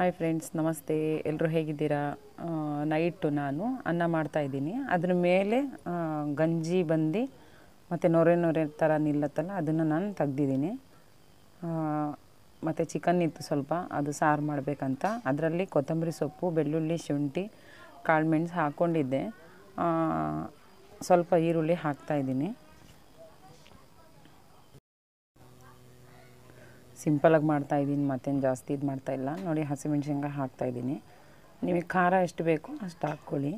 Hi friends ನಮಸ್ತೆ ಎಲ್ಲರೂ ಹೇಗಿದ್ದೀರಾ ನೈಟು ನಾನು ಅನ್ನ ಮಾಡ್ತಾಯಿದ್ದೀನಿ ಅದ್ರ ಮೇಲೆ ಆ, ಗಂಜಿ ಬಂದು ಮತ್ತು ನೊರೆ ನೊರೆ ಥರ ನಿಲ್ಲತ್ತಲ್ಲ ಅದನ್ನು ನಾನು ತೆಗ್ದಿದ್ದೀನಿ ಮತ್ತು ಚಿಕನ್ ಇತ್ತು ಸ್ವಲ್ಪ ಅದು ಸಾರು ಮಾಡಬೇಕಂತ ಅದರಲ್ಲಿ ಕೊತ್ತಂಬರಿ ಸೊಪ್ಪು ಬೆಳ್ಳುಳ್ಳಿ ಶುಂಠಿ ಕಾಳುಮೆಣಸು ಹಾಕ್ಕೊಂಡಿದ್ದೆ ಆ, ಸ್ವಲ್ಪ ಈರುಳ್ಳಿ ಹಾಕ್ತಾಯಿದ್ದೀನಿ ಸಿಂಪಲಾಗಿ ಮಾಡ್ತಾಯಿದ್ದೀನಿ ಮತ್ತೇನು ಜಾಸ್ತಿ ಇದು ಮಾಡ್ತಾಯಿಲ್ಲ ನೋಡಿ ಹಸಿಮೆಣ್ಸಿನ್ಕಾಯಿ ಹಾಕ್ತಾಯಿದ್ದೀನಿ ನಿಮಗೆ ಖಾರ ಎಷ್ಟು ಬೇಕು ಅಷ್ಟು ಹಾಕ್ಕೊಳ್ಳಿ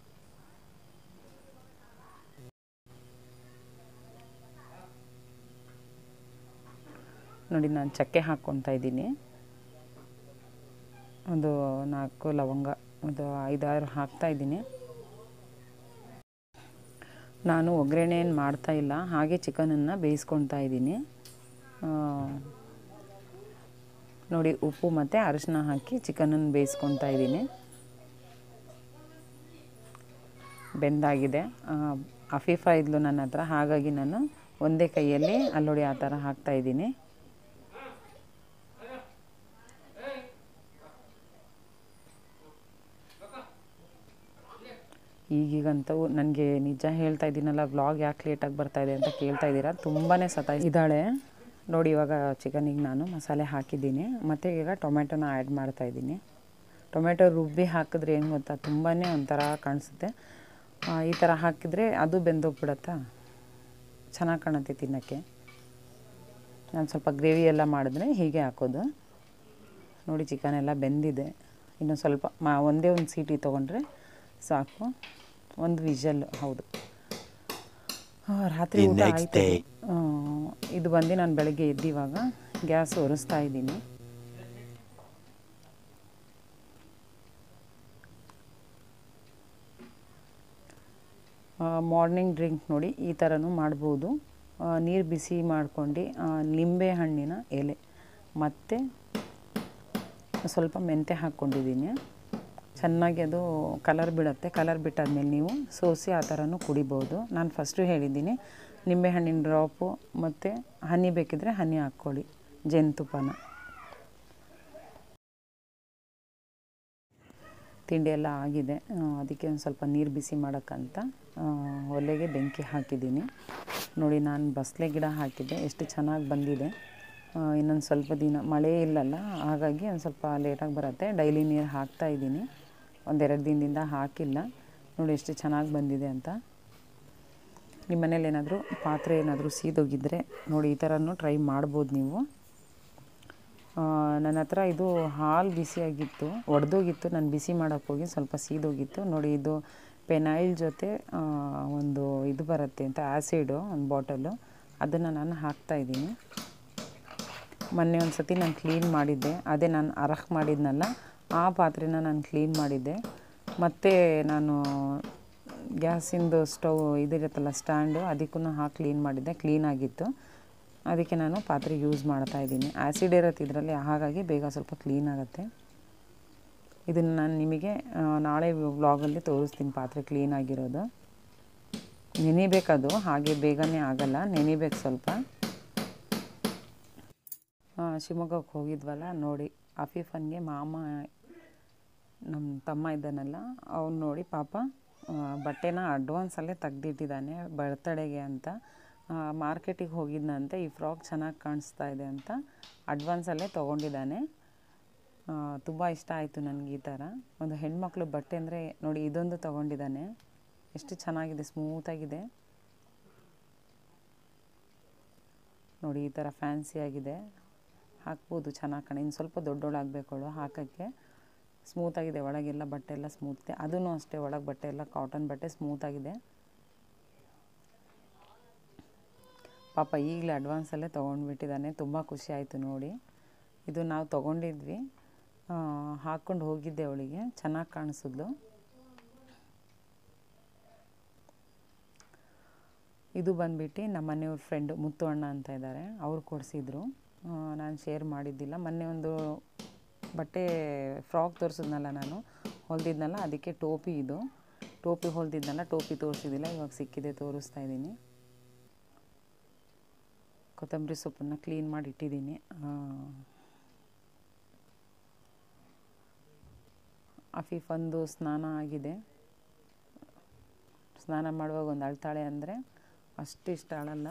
ನೋಡಿ ನಾನು ಚಕ್ಕೆ ಹಾಕ್ಕೊತಾ ಇದ್ದೀನಿ ಒಂದು ನಾಲ್ಕು ಲವಂಗ ಒಂದು ಐದಾರು ಹಾಕ್ತಾಯಿದ್ದೀನಿ ನಾನು ಒಗ್ಗರಣೆ ಏನು ಮಾಡ್ತಾ ಇಲ್ಲ ಹಾಗೆ ಚಿಕನನ್ನು ಬೇಯಿಸ್ಕೊತಾ ಇದ್ದೀನಿ ನೋಡಿ ಉಪ್ಪು ಮತ್ತು ಅರಿಶಿನ ಹಾಕಿ ಚಿಕನನ್ನು ಬೇಯಿಸ್ಕೊತಾ ಇದ್ದೀನಿ ಬೆಂದಾಗಿದೆ ಅಫೀಫಾ ಇದ್ಲು ನನ್ನ ಹತ್ರ ಹಾಗಾಗಿ ನಾನು ಒಂದೇ ಕೈಯಲ್ಲಿ ಅಲ್ಲೊಡಿ ಆ ಥರ ಹಾಕ್ತಾಯಿದ್ದೀನಿ ಈಗೀಗಂತೂ ನನಗೆ ನಿಜ ಹೇಳ್ತಾ ಇದ್ದೀನಲ್ಲ ವ್ಲಾಗ್ ಯಾಕೆ ಲೇಟಾಗಿ ಬರ್ತಾ ಇದೆ ಅಂತ ಕೇಳ್ತಾ ಇದ್ದೀರಾ ತುಂಬಾ ಸತ ಇದ್ದಾಳೆ ನೋಡಿ ಇವಾಗ ಚಿಕನಿಗೆ ನಾನು ಮಸಾಲೆ ಹಾಕಿದ್ದೀನಿ ಮತ್ತು ಈಗ ಟೊಮೆಟೊನ ಆ್ಯಡ್ ಮಾಡ್ತಾಯಿದ್ದೀನಿ ಟೊಮೆಟೊ ರುಬ್ಬಿ ಹಾಕಿದ್ರೆ ಏನು ಗೊತ್ತಾ ತುಂಬಾ ಒಂಥರ ಕಾಣಿಸುತ್ತೆ ಆ, ಈ ಥರ ಹಾಕಿದರೆ ಅದು ಬೆಂದೋಗ್ಬಿಡತ್ತಾ ಚೆನ್ನಾಗಿ ಕಾಣುತ್ತೆ ತಿನ್ನೋಕ್ಕೆ ನಾನು ಸ್ವಲ್ಪ ಗ್ರೇವಿ ಎಲ್ಲ ಮಾಡಿದ್ರೆ ಹೀಗೆ ಹಾಕೋದು ನೋಡಿ ಚಿಕನ್ ಎಲ್ಲ ಬೆಂದಿದೆ ಇನ್ನು ಸ್ವಲ್ಪ ಮಾ ಒಂದೇ ಒಂದು ಸೀಟಿ ತೊಗೊಂಡ್ರೆ ಸಾಕು ಒಂದು ವಿಷಲ್ ಹೌದು ಆ, ರಾತ್ರಿ The ಊಟ next ಆಯಿತು day. ಇದು ಬಂದು ನಾನು ಬೆಳಗ್ಗೆ ಎದ್ದಿವಾಗ ಗ್ಯಾಸ್ ಒರೆಸ್ತಾ ಇದ್ದೀನಿ ಮಾರ್ನಿಂಗ್ ಡ್ರಿಂಕ್ ನೋಡಿ ಈ ಥರನೂ ಮಾಡ್ಬೋದು ನೀರು ಬಿಸಿ ಮಾಡ್ಕೊಂಡು ಲಿಂಬೆ ಹಣ್ಣಿನ ಎಲೆ ಮತ್ತು ಸ್ವಲ್ಪ ಮೆಂತೆ ಹಾಕ್ಕೊಂಡಿದ್ದೀನಿ ಚೆನ್ನಾಗಿ ಅದು ಕಲರ್ ಬಿಡುತ್ತೆ ಕಲರ್ ಬಿಟ್ಟಾದ್ಮೇಲೆ ನೀವು ಸೋಸಿ ಆ ಥರನೂ ಕುಡಿಬೋದು ನಾನು ಫಸ್ಟು ಹೇಳಿದ್ದೀನಿ ನಿಂಬೆಹಣ್ಣಿನ ಡ್ರಾಪು ಮತ್ತು ಹನಿ ಬೇಕಿದ್ರೆ ಹನಿ ಹಾಕ್ಕೊಳ್ಳಿ ಜೇನುತುಪ್ಪನ ತಿಂಡಿ ಎಲ್ಲ ಆಗಿದೆ ಆ, ಅದಕ್ಕೆ ಒಂದು ಸ್ವಲ್ಪ ನೀರು ಬಿಸಿ ಮಾಡೋಕ್ಕಂತ ಆ, ಒಲೆಗೆ ಬೆಂಕಿ ಹಾಕಿದ್ದೀನಿ ನೋಡಿ ನಾನು ಬಸಳೆ ಗಿಡ ಹಾಕಿದ್ದೆ ಎಷ್ಟು ಚೆನ್ನಾಗಿ ಬಂದಿದೆ ಇನ್ನೊಂದು ಸ್ವಲ್ಪ ದಿನ ಮಳೆ ಇಲ್ಲಲ್ಲ ಹಾಗಾಗಿ ಒಂದು ಸ್ವಲ್ಪ ಲೇಟಾಗಿ ಬರುತ್ತೆ ಡೈಲಿ ನೀರು ಹಾಕ್ತಾ ಇದ್ದೀನಿ ಒಂದೆರಡು ದಿನದಿಂದ ಹಾಕಿಲ್ಲ ನೋಡಿ ಎಷ್ಟು ಚೆನ್ನಾಗಿ ಬಂದಿದೆ ಅಂತ ನಿಮ್ಮ ಮನೇಲಿ ಏನಾದರೂ ಪಾತ್ರೆ ಏನಾದರೂ ಸೀದೋಗಿದ್ದರೆ ನೋಡಿ ಈ ಥರನೂ ಟ್ರೈ ಮಾಡ್ಬೋದು ನೀವು ಆ, ನನ್ನ ಹತ್ರ ಇದು ಹಾಲು ಬಿಸಿಯಾಗಿತ್ತು ಒಡೆದೋಗಿತ್ತು ನಾನು ಬಿಸಿ ಮಾಡೋಕ್ಕೆ ಹೋಗಿ ಸ್ವಲ್ಪ ಸೀದೋಗಿತ್ತು ನೋಡಿ ಇದು ಪೆನೈಲ್ ಜೊತೆ ಆ, ಒಂದು ಇದು ಬರುತ್ತೆ ಅಂತ ಆ್ಯಸಿಡು ಒಂದು ಬಾಟಲು ಅದನ್ನು ನಾನು ಹಾಕ್ತಾಯಿದ್ದೀನಿ ಮೊನ್ನೆ ಒಂದು ಸತಿ ನಾನು ಕ್ಲೀನ್ ಮಾಡಿದ್ದೆ ಅದೇ ನಾನು ಅರಹ್ ಮಾಡಿದ್ನಲ್ಲ ಆ ಪಾತ್ರೆನ ನಾನು ಕ್ಲೀನ್ ಮಾಡಿದ್ದೆ ಮತ್ತು ನಾನು ಗ್ಯಾಸಿಂದು ಸ್ಟವ್ ಇದಿರುತ್ತಲ್ಲ ಸ್ಟ್ಯಾಂಡು ಅದಕ್ಕೂ ಹಾಕಿ ಕ್ಲೀನ್ ಮಾಡಿದ್ದೆ ಕ್ಲೀನ್ ಆಗಿತ್ತು ಅದಕ್ಕೆ ನಾನು ಪಾತ್ರೆ ಯೂಸ್ ಮಾಡ್ತಾ ಇದ್ದೀನಿ ಆ್ಯಸಿಡ್ ಇರುತ್ತೆ ಇದರಲ್ಲಿ ಹಾಗಾಗಿ ಬೇಗ ಸ್ವಲ್ಪ ಕ್ಲೀನ್ ಆಗುತ್ತೆ ಇದನ್ನು ನಾನು ನಿಮಗೆ ಆ, ನಾಳೆ ವ್ಲಾಗಲ್ಲಿ ತೋರಿಸ್ತೀನಿ ಪಾತ್ರೆ ಕ್ಲೀನ್ ಆಗಿರೋದು ನೆನಿಬೇಕದು ಹಾಗೆ ಬೇಗನೆ ಆಗಲ್ಲ ನೆನಿಬೇಕು ಸ್ವಲ್ಪ ಆ, ಶಿವಮೊಗ್ಗಕ್ಕೆ ಹೋಗಿದ್ವಲ್ಲ ನೋಡಿ ಅಫೀಫನ್ಗೆ ಮಾಮ ನಮ್ಮ ತಮ್ಮ ಇದ್ದಾನಲ್ಲ ಅವ್ನು ನೋಡಿ ಪಾಪ ಆ, ಬಟ್ಟೆನ ಅಡ್ವಾನ್ಸಲ್ಲೇ ತೆಗ್ದಿಟ್ಟಿದ್ದಾನೆ ಬರ್ತಡೆಗೆ ಅಂತ ಮಾರ್ಕೆಟಿಗೆ ಹೋಗಿದ್ನಂತೆ ಈ ಫ್ರಾಕ್ ಚೆನ್ನಾಗಿ ಕಾಣಿಸ್ತಾ ಇದೆ ಅಂತ ಅಡ್ವಾನ್ಸಲ್ಲೇ ತೊಗೊಂಡಿದ್ದಾನೆ ತುಂಬ ಇಷ್ಟ ಆಯಿತು ನನಗೆ ಈ ಥರ ಒಂದು ಹೆಣ್ಮಕ್ಳು ಬಟ್ಟೆ ಅಂದರೆ ನೋಡಿ ಇದೊಂದು ತೊಗೊಂಡಿದ್ದಾನೆ ಎಷ್ಟು ಚೆನ್ನಾಗಿದೆ ಸ್ಮೂತಾಗಿದೆ ನೋಡಿ ಈ ಥರ ಫ್ಯಾನ್ಸಿ ಆಗಿದೆ ಹಾಕ್ಬೋದು ಚೆನ್ನಾಗಿ ಕಣೆ ಇನ್ನು ಸ್ವಲ್ಪ ದೊಡ್ಡೋಳಾಗಬೇಕವಳು ಹಾಕೋಕ್ಕೆ ಸ್ಮೂತಾಗಿದೆ ಒಳಗೆಲ್ಲ ಬಟ್ಟೆ ಎಲ್ಲ ಸ್ಮೂತ್ ಅದೂ ಅಷ್ಟೇ ಒಳಗೆ ಬಟ್ಟೆ ಎಲ್ಲ ಕಾಟನ್ ಬಟ್ಟೆ ಸ್ಮೂತಾಗಿದೆ ಪಾಪ ಈಗಲೇ ಅಡ್ವಾನ್ಸಲ್ಲೇ ತೊಗೊಂಡ್ಬಿಟ್ಟಿದ್ದಾನೆ ತುಂಬ ಖುಷಿ ಆಯಿತು ನೋಡಿ ಇದು ನಾವು ತೊಗೊಂಡಿದ್ವಿ ಹಾಕ್ಕೊಂಡು ಹೋಗಿದ್ದೆ ಅವಳಿಗೆ ಚೆನ್ನಾಗಿ ಕಾಣಿಸಿದ್ಲು ಇದು ಬಂದ್ಬಿಟ್ಟು ನಮ್ಮ ಮನೆಯವ್ರ ಫ್ರೆಂಡು ಮುತ್ತು ಅಣ್ಣ ಅಂತ ಇದ್ದಾರೆ ಅವ್ರು ಕೊಡಿಸಿದ್ರು ನಾನು ಶೇರ್ ಮಾಡಿದ್ದಿಲ್ಲ ಮೊನ್ನೆ ಒಂದು ಬಟ್ಟೆ ಫ್ರಾಕ್ ತೋರಿಸಿದ್ನಲ್ಲ ನಾನು ಹೊಲ್ದಿದ್ನಲ್ಲ ಅದಕ್ಕೆ ಟೋಪಿ ಇದು ಟೋಪಿ ಹೊಲ್ದಿದ್ನಲ್ಲ ಟೋಪಿ ತೋರಿಸಿದ್ದಿಲ್ಲ ಇವಾಗ ಸಿಕ್ಕಿದೆ ತೋರಿಸ್ತಾ ಇದ್ದೀನಿ ಕೊತ್ತಂಬರಿ ಸೊಪ್ಪನ್ನು ಕ್ಲೀನ್ ಮಾಡಿ ಇಟ್ಟಿದ್ದೀನಿ ಅಫೀಫಂದು ಸ್ನಾನ ಆಗಿದೆ ಸ್ನಾನ ಮಾಡುವಾಗ ಒಂದು ಅಳ್ತಾಳೆ ಅಂದರೆ ಅಷ್ಟು ಇಷ್ಟ ಅಳಲ್ಲ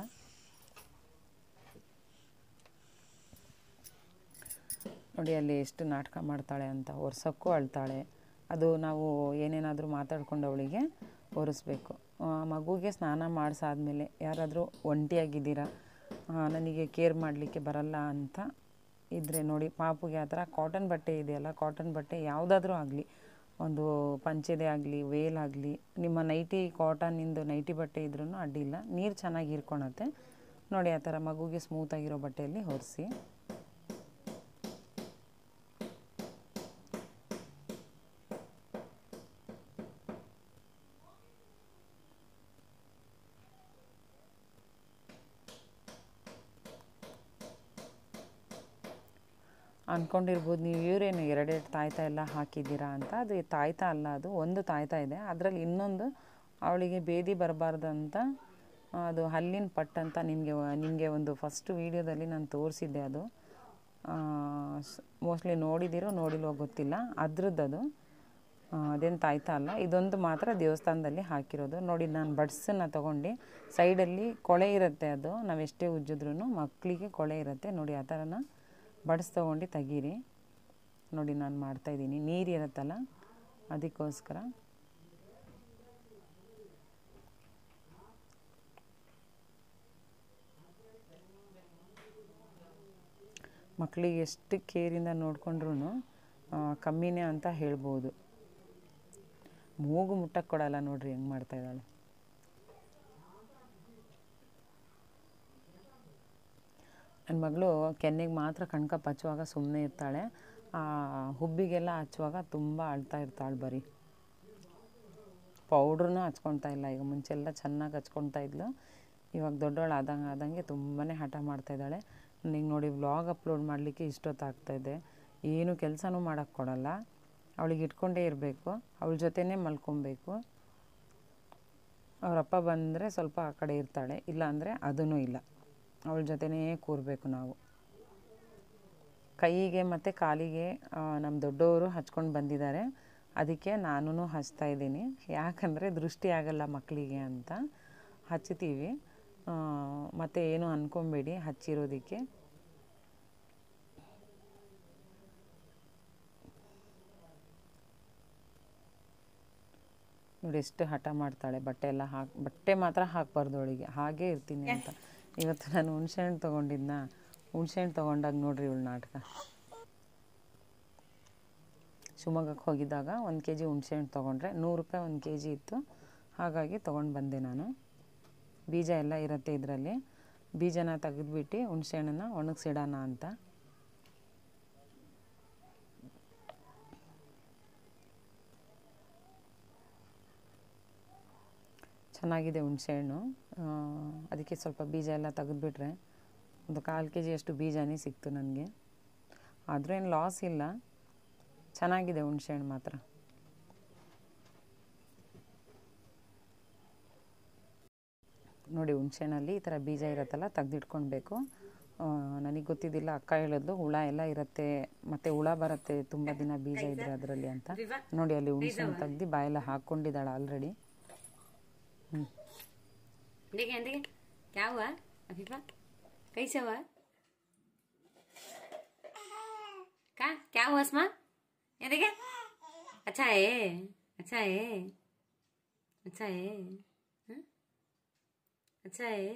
ನೋಡಿ ಅಲ್ಲಿ ಎಷ್ಟು ನಾಟಕ ಮಾಡ್ತಾಳೆ ಅಂತ ಒರ್ಸೋಕ್ಕೂ ಅಳ್ತಾಳೆ ಅದು ನಾವು ಏನೇನಾದರೂ ಮಾತಾಡ್ಕೊಂಡು ಅವಳಿಗೆ ಒರೆಸ್ಬೇಕು ಆ, ಮಗುಗೆ ಸ್ನಾನ ಮಾಡಿಸಾದ್ಮೇಲೆ ಯಾರಾದರೂ ಒಂಟಿಯಾಗಿದ್ದೀರಾ ಆ, ನನಗೆ ಕೇರ್ ಮಾಡಲಿಕ್ಕೆ ಬರಲ್ಲ ಅಂತ ಇದ್ದರೆ ನೋಡಿ ಪಾಪುಗೆ ಆ ಥರ ಕಾಟನ್ ಬಟ್ಟೆ ಇದೆಯಲ್ಲ ಕಾಟನ್ ಬಟ್ಟೆ ಯಾವುದಾದ್ರೂ ಆಗಲಿ ಒಂದು ಪಂಚೆದೆ ಆಗಲಿ ವೇಲ್ ಆಗಲಿ ನಿಮ್ಮ ನೈಟಿ ಕಾಟನ್ನಿಂದು ನೈಟಿ ಬಟ್ಟೆ ಇದ್ರೂ ಅಡ್ಡಿಲ್ಲ ನೀರು ಚೆನ್ನಾಗಿ ಹೀರ್ಕೊಳತ್ತೆ ನೋಡಿ ಆ ಥರ ಮಗುಗೆ ಸ್ಮೂತಾಗಿರೋ ಬಟ್ಟೆಯಲ್ಲಿ ಒರೆಸಿ ಅಂದ್ಕೊಂಡಿರ್ಬೋದು ನೀವು ಇವರೇನು ಎರಡೆರಡು ತಾಯ್ತ ಎಲ್ಲ ಹಾಕಿದ್ದೀರಾ ಅಂತ ಅದು ತಾಯ್ತ ಅಲ್ಲ ಅದು ಒಂದು ತಾಯ್ತ ಇದೆ ಅದರಲ್ಲಿ ಇನ್ನೊಂದು ಅವಳಿಗೆ ಬೇದಿ ಬರಬಾರ್ದು ಅಂತ ಅದು ಹಲ್ಲಿನ ಪಟ್ಟು ಅಂತ ನಿಮಗೆ ನಿಮಗೆ ಒಂದು ಫಸ್ಟ್ ವೀಡಿಯೋದಲ್ಲಿ ನಾನು ತೋರಿಸಿದ್ದೆ ಅದು ಮೋಸ್ಟ್ಲಿ ನೋಡಿದ್ದೀರೋ ನೋಡಿಲ್ವೋ ಗೊತ್ತಿಲ್ಲ ಅದ್ರದ್ದು ಅದು ಆ, ಅದೇನು ತಾಯ್ತ ಅಲ್ಲ ಇದೊಂದು ಮಾತ್ರ ದೇವಸ್ಥಾನದಲ್ಲಿ ಹಾಕಿರೋದು ನೋಡಿ ನಾನು ಬಡ್ಸನ್ನು ತೊಗೊಂಡು ಸೈಡಲ್ಲಿ ಕೊಳೆ ಇರುತ್ತೆ ಅದು ನಾವು ಎಷ್ಟೇ ಉಜ್ಜಿದ್ರೂ ಮಕ್ಕಳಿಗೆ ಕೊಳೆ ಇರುತ್ತೆ ನೋಡಿ ಆ ಥರನ ಬಡ್ಸ್ ತೊಗೊಂಡು ತೆಗೀರಿ ನೋಡಿ ನಾನು ಮಾಡ್ತಾಯಿದ್ದೀನಿ ನೀರು ಇರುತ್ತಲ್ಲ ಅದಕ್ಕೋಸ್ಕರ ಮಕ್ಕಳಿಗೆ ಎಷ್ಟು ಕೇರಿಂದ ನೋಡಿಕೊಂಡ್ರೂ ಕಮ್ಮಿನೇ ಅಂತ ಹೇಳ್ಬೋದು ಮೂಗು ಮುಟ್ಟಕ್ಕೆ ಕೊಡಲ್ಲ ನೋಡ್ರಿ ಹೆಂಗೆ ಮಾಡ್ತಾ ಇದ್ದಾಳೆ ನನ್ನ ಮಗಳು ಕೆನ್ನೆಗೆ ಮಾತ್ರ ಕಣ್ಕಪ್ಪ ಹಚ್ಚುವಾಗ ಸುಮ್ಮನೆ ಇರ್ತಾಳೆ ಆ ಹುಬ್ಬಿಗೆಲ್ಲ ಹಚ್ಚುವಾಗ ತುಂಬ ಅಳ್ತಾ ಇರ್ತಾಳೆ ಬರೀ ಪೌಡ್ರನ್ನೂ ಹಚ್ಕೊಳ್ತಾ ಇಲ್ಲ ಈಗ ಮುಂಚೆಲ್ಲ ಚೆನ್ನಾಗಿ ಹಚ್ಕೊಳ್ತಾ ಇದ್ಲು ಇವಾಗ ದೊಡ್ಡವಳು ಆದಂಗೆ ಆದಂಗೆ ತುಂಬಾ ಹಠ ಮಾಡ್ತಾ ಇದ್ದಾಳೆ ನನಗೆ ನೋಡಿ ವ್ಲಾಗ್ ಅಪ್ಲೋಡ್ ಮಾಡಲಿಕ್ಕೆ ಇಷ್ಟೊತ್ತಾಗ್ತಾಯಿದೆ ಏನು ಕೆಲಸನೂ ಮಾಡೋಕ್ಕೆ ಕೊಡಲ್ಲ ಅವಳಿಗೆ ಇಟ್ಕೊಂಡೇ ಇರಬೇಕು ಅವಳ ಜೊತೆನೇ ಮಲ್ಕೊಬೇಕು ಅವರಪ್ಪ ಬಂದರೆ ಸ್ವಲ್ಪ ಆ ಕಡೆ ಇರ್ತಾಳೆ ಇಲ್ಲ ಅಂದರೆ ಅದೂ ಇಲ್ಲ ಅವಳ ಜೊತೆನೇ ಕೂರಬೇಕು ನಾವು ಕೈಗೆ ಮತ್ತು ಕಾಲಿಗೆ ಆ, ನಮ್ಮ ದೊಡ್ಡವರು ಹಚ್ಕೊಂಡು ಬಂದಿದ್ದಾರೆ ಅದಕ್ಕೆ ನಾನು ಹಚ್ತಾ ಇದ್ದೀನಿ ಯಾಕಂದರೆ ದೃಷ್ಟಿ ಆಗಲ್ಲ ಮಕ್ಕಳಿಗೆ ಅಂತ ಹಚ್ತೀವಿ ಆ, ಮತ್ತು ಏನು ಅಂದ್ಕೊಬೇಡಿ ಹಚ್ಚಿರೋದಕ್ಕೆ ನೋಡಿ ಎಷ್ಟು ಹಠ ಮಾಡ್ತಾಳೆ ಬಟ್ಟೆ ಎಲ್ಲ ಹಾಕಿ ಬಟ್ಟೆ ಮಾತ್ರ ಹಾಕಬಾರ್ದು ಅವಳಿಗೆ ಹಾಗೇ ಇರ್ತೀನಿ ಅಂತ ಇವತ್ತು ನಾನು ಹುಣ್ಸೆಹಣ್ಣು ತೊಗೊಂಡಿದ್ನ ಹುಣ್ಸೆಹಣ್ಣು ತೊಗೊಂಡಾಗ ನೋಡ್ರಿ ಇವಳು ನಾಟಕ ಶಿವಮೊಗ್ಗಕ್ಕೆ ಹೋಗಿದ್ದಾಗ ಒಂದು ಕೆ ಜಿ ಹುಣ್ಸೆಹಣ್ಣು ತೊಗೊಂಡ್ರೆ ನೂರು ರೂಪಾಯಿ ಒಂದು ಕೆ ಜಿ ಇತ್ತು ಹಾಗಾಗಿ ತೊಗೊಂಡು ಬಂದೆ ನಾನು ಬೀಜ ಎಲ್ಲ ಇರುತ್ತೆ ಇದರಲ್ಲಿ ಬೀಜನ ತೆಗೆದ್ಬಿಟ್ಟು ಹುಣ್ಸೆಹಣ್ಣನ್ನು ಒಣಗಿಸಿಡೋಣ ಅಂತ ಚೆನ್ನಾಗಿದೆ ಹುಣಸೆಹಣ್ಣು ಆ, ಅದಕ್ಕೆ ಸ್ವಲ್ಪ ಬೀಜ ಎಲ್ಲ ತೆಗೆದ್ಬಿಟ್ರೆ ಒಂದು ಕಾಲು ಕೆ ಜಿಯಷ್ಟು ಬೀಜನೇ ಸಿಕ್ತು ನನಗೆ ಆದರೂ ಏನು ಲಾಸ್ ಇಲ್ಲ ಚೆನ್ನಾಗಿದೆ ಹುಣಸೆಹಣ್ಣು ಮಾತ್ರ ನೋಡಿ ಹುಣಸೆಹಣ್ಣಲ್ಲಿ ಈ ಥರ ಬೀಜ ಇರುತ್ತಲ್ಲ ತೆಗೆದಿಟ್ಕೊಳ್ಬೇಕು ನನಗೆ ಗೊತ್ತಿದ್ದಿಲ್ಲ ಅಕ್ಕ ಹೇಳಿದ್ಲು ಹುಳ ಎಲ್ಲ ಇರುತ್ತೆ ಮತ್ತು ಹುಳ ಬರುತ್ತೆ ತುಂಬ ದಿನ ಬೀಜ ಇದ್ರೆ ಅದರಲ್ಲಿ ಅಂತ ನೋಡಿ ಅಲ್ಲಿ ಹುಣಸೆಹಣ್ಣು ತೆಗ್ದು ಬಾಯೆಲ್ಲ ಹಾಕ್ಕೊಂಡಿದ್ದಾಳೆ ಆಲ್ರೆಡಿ ಹ್ಞೂ देखे देखे क्या हुआ अफीफा कैसे हुआ क्या क्या हुआ अस्मा ये देखे अच्छा है अच्छा है अच्छा है हाँ? अच्छा है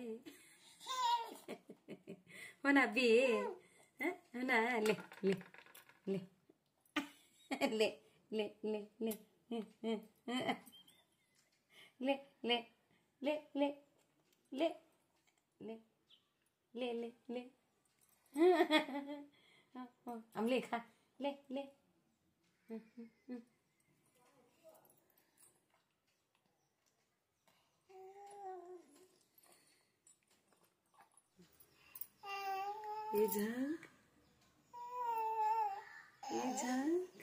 हो ना अभी हाँ? हो ना ले ले ले ले ले ले ले ले ले ले ले ले ले ले ले ले अमले खा ले ले ये झांक ये झांक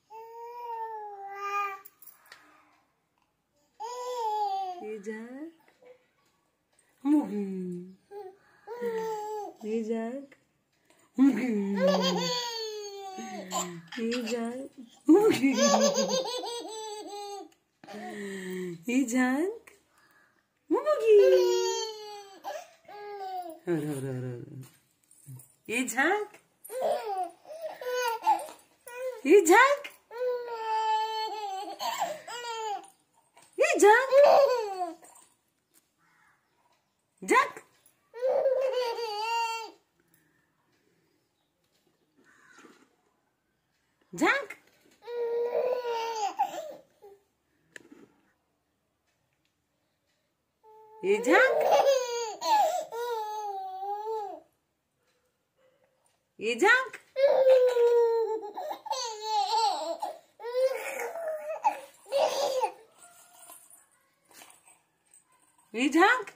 ये झांक मुगी ये झांक मुगी Ijan. Ijan. Mugi. Ijan. Ijan. Ijan. Jack. Jack. Hey, Jack. Hey, Jack. Hey, Jack.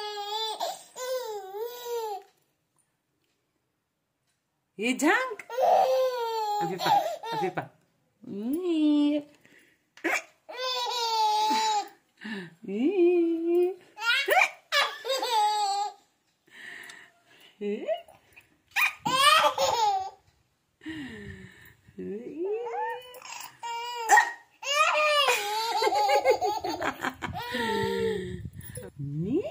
Hey, Jack. Afifa, Afifa. Mm. Mm. Me?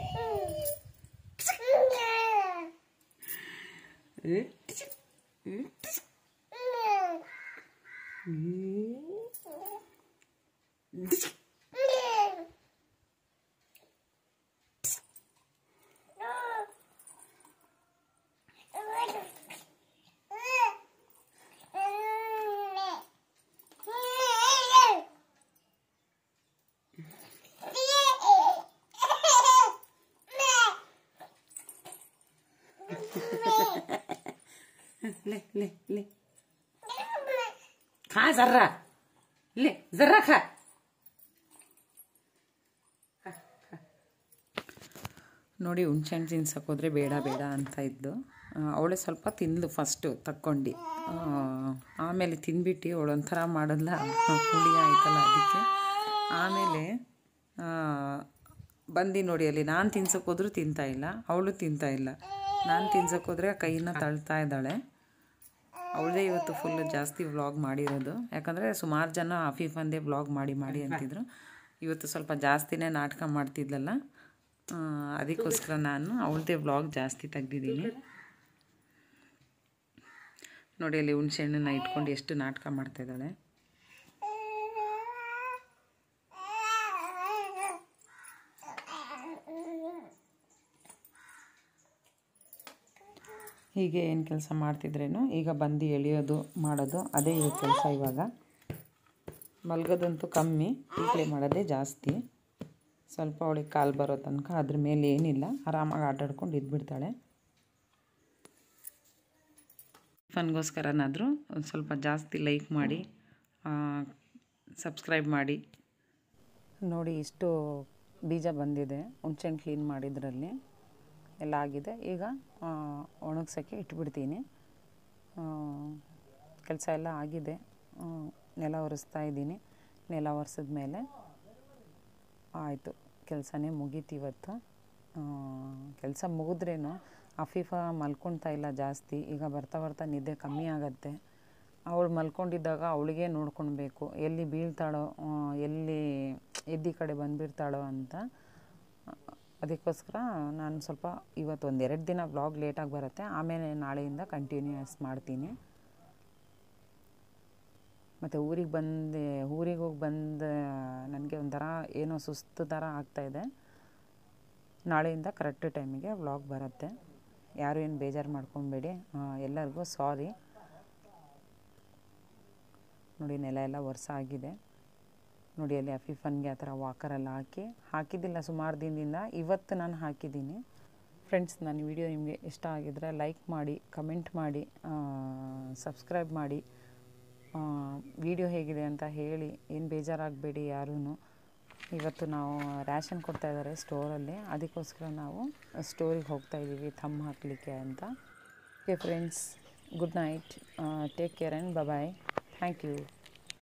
ले ले ले खा जर्रा ले जर्रा खा ನೋಡಿ ಹುಣ್ಸೆಹಣ್ಣು ತಿನ್ಸಕ್ಕೆ ಹೋದರೆ ಬೇಡ ಬೇಡ ಅಂತ ಇದ್ದು ಅವಳೆ ಸ್ವಲ್ಪ ತಿಂದು ಫಸ್ಟು ತಕ್ಕೊಂಡು ಆ, ಆಮೇಲೆ ತಿಂದ್ಬಿಟ್ಟು ಅವಳು ಒಂಥರ ಮಾಡಲ್ಲ ಹುಳಿ ಆಯ್ತಲ್ಲ ಅದಕ್ಕೆ ಆಮೇಲೆ ಆ, ಬಂದು ನೋಡಿ ಅಲ್ಲಿ ನಾನು ತಿನ್ಸಕ್ಕೆ ಹೋದ್ರೂ ತಿಂತಾ ಇಲ್ಲ ಅವಳು ತಿಂತಾ ಇಲ್ಲ ನಾನು ತಿನ್ಸಕ್ಕೆ ಹೋದರೆ ಕೈನ ತಳ್ತಾ ಇದ್ದಾಳೆ ಅವಳದೇ ಇವತ್ತು ಫುಲ್ ಜಾಸ್ತಿ ವ್ಲಾಗ್ ಮಾಡಿರೋದು ಯಾಕಂದರೆ ಸುಮಾರು ಜನ ಅಫೀಫಂದೇ ವ್ಲಾಗ್ ಮಾಡಿ ಮಾಡಿ ಅಂತಿದ್ರು ಇವತ್ತು ಸ್ವಲ್ಪ ಜಾಸ್ತಿನೇ ನಾಟಕ ಮಾಡ್ತಿದ್ಲಲ್ಲ ಆ, ಅದಕ್ಕೋಸ್ಕರ ನಾನು ಅವಳದೇ ವ್ಲಾಗ್ ಜಾಸ್ತಿ ತೆಗ್ದಿದ್ದೀನಿ ನೋಡಿ ಅಲ್ಲಿ ಹುಣ್ಸೆಹಣ್ಣನ್ನ ಇಟ್ಕೊಂಡು ಎಷ್ಟು ನಾಟಕ ಮಾಡ್ತಾ ಇದ್ದಾಳೆ ಹೀಗೆ ಏನು ಕೆಲಸ ಮಾಡ್ತಿದ್ರೇನು ಈಗ ಬಂದು ಎಳೆಯೋದು ಮಾಡೋದು ಅದೇ ಇರೋ ಕೆಲಸ ಇವಾಗ ಮಲ್ಗೋದಂತೂ ಕಮ್ಮಿ ಈಗಲೇ ಮಾಡೋದೇ ಜಾಸ್ತಿ ಸ್ವಲ್ಪ ಅವಳಿಗೆ ಕಾಲು ಬರೋ ತನಕ ಅದ್ರ ಮೇಲೆ ಏನಿಲ್ಲ ಆರಾಮಾಗಿ ಆಟಾಡ್ಕೊಂಡು ಇದ್ಬಿಡ್ತಾಳೆ ಫನ್ಗೋಸ್ಕರನಾದರೂ ಒಂದು ಸ್ವಲ್ಪ ಜಾಸ್ತಿ ಲೈಕ್ ಮಾಡಿ ಸಬ್ಸ್ಕ್ರೈಬ್ ಮಾಡಿ ನೋಡಿ ಇಷ್ಟು ಬೀಜ ಬಂದಿದೆ ಹುಣ್ಸೆಹಣ್ಣು ಕ್ಲೀನ್ ಮಾಡಿದ್ರಲ್ಲಿ ಎಲ್ಲ ಆಗಿದೆ ಈಗ ಒಣಗ್ಸೋಕ್ಕೆ ಇಟ್ಬಿಡ್ತೀನಿ ಕೆಲಸ ಎಲ್ಲ ಆಗಿದೆ ಆ, ನೆಲ ಒರೆಸ್ತಾ ಇದ್ದೀನಿ ನೆಲ ಒರೆಸಿದ ಮೇಲೆ ಆಯಿತು ಕೆಲಸನೇ ಮುಗೀತು ಇವತ್ತು ಕೆಲಸ ಮುಗಿದ್ರೇನು ಅಫೀಫಾ ಮಲ್ಕೊಳ್ತಾ ಇಲ್ಲ ಜಾಸ್ತಿ ಈಗ ಬರ್ತಾ ಬರ್ತಾ ನಿದ್ದೆ ಕಮ್ಮಿ ಆಗತ್ತೆ ಅವಳು ಮಲ್ಕೊಂಡಿದ್ದಾಗ ಅವಳಿಗೆ ನೋಡ್ಕೊಳ್ಬೇಕು ಎಲ್ಲಿ ಬೀಳ್ತಾಳೋ ಆ, ಎಲ್ಲಿ ಎದ್ದಿ ಕಡೆ ಬಂದುಬಿಡ್ತಾಳೋ ಅಂತ ಅದಕ್ಕೋಸ್ಕರ ನಾನು ಸ್ವಲ್ಪ ಇವತ್ತು ಒಂದೆರಡು ದಿನ ಬ್ಲಾಗ್ ಲೇಟಾಗಿ ಬರುತ್ತೆ ಆಮೇಲೆ ನಾಳೆಯಿಂದ ಕಂಟಿನ್ಯೂಯಸ್ ಮಾಡ್ತೀನಿ ಮತ್ತು ಊರಿಗೆ ಬಂದೆ ಊರಿಗೆ ಹೋಗಿ ಬಂದ ನನಗೆ ಒಂಥರ ಏನೋ ಸುಸ್ತು ಥರ ಆಗ್ತಾಯಿದೆ ನಾಳೆಯಿಂದ ಕರೆಕ್ಟ್ ಟೈಮಿಗೆ ವ್ಲಾಗ್ ಬರುತ್ತೆ ಯಾರು ಏನು ಬೇಜಾರು ಮಾಡ್ಕೊಬೇಡಿ ಎಲ್ಲರಿಗೂ ಸಾರಿ ನೋಡಿ ನೆಲ ಎಲ್ಲ ವರ್ಷ ಆಗಿದೆ ನೋಡಿ ಅಲ್ಲಿ ಅಫೀಫನ್ಗೆ ಆ ಥರ ವಾಕರೆಲ್ಲ ಹಾಕಿ ಹಾಕಿದ್ದಿಲ್ಲ ಸುಮಾರು ದಿನದಿಂದ ಇವತ್ತು ನಾನು ಹಾಕಿದ್ದೀನಿ ಫ್ರೆಂಡ್ಸ್ ನನ್ನ ವಿಡಿಯೋ ನಿಮಗೆ ಇಷ್ಟ ಆಗಿದ್ರೆ ಲೈಕ್ ಮಾಡಿ ಕಮೆಂಟ್ ಮಾಡಿ ಸಬ್ಸ್ಕ್ರೈಬ್ ಮಾಡಿ ವಿಡಿಯೋ ಹೇಗಿದೆ ಅಂತ ಹೇಳಿ ಏನು ಬೇಜಾರಾಗಬೇಡಿ ಯಾರೂ ಇವತ್ತು ನಾವು ರ್ಯಾಷನ್ ಕೊಡ್ತಾ ಇದ್ದಾರೆ ಸ್ಟೋರಲ್ಲಿ ಅದಕ್ಕೋಸ್ಕರ ನಾವು ಸ್ಟೋರಿಗೆ ಹೋಗ್ತಾ ಇದ್ದೀವಿ ಥಮ್ ಹಾಕಲಿಕ್ಕೆ ಅಂತ okay friends good night take care and bye thank you